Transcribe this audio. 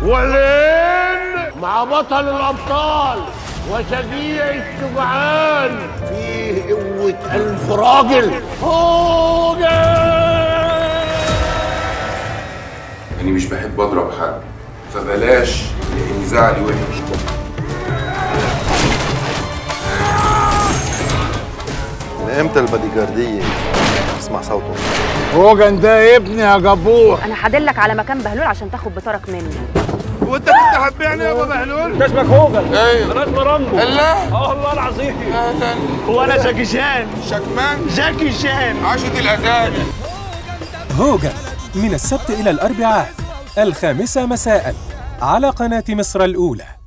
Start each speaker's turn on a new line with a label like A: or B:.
A: ولين مع بطل الابطال وشجيع الشجعان فيه قوة ألف راجل هوجن
B: اني مش بحب اضرب حد فبلاش لان زعلي وحش
C: من امتى البادي جاردية اسمع صوته
A: هوجن ده ابني يا جبور
D: انا هدلك على مكان بهلول عشان تاخد بطارك مني
A: وانت كنت هتبيعني يا ابو بهلول
E: اسمك هوجن
B: ايوه
E: انا اسمي رامبو
B: الله
E: اه والله العظيم
B: اهلا
A: هو انا جاكي شان
B: شكمان
A: جاكي شان
B: عاشت الاذان
F: هوجن من السبت إلى الأربعاء الخامسة مساء على قناة مصر الأولى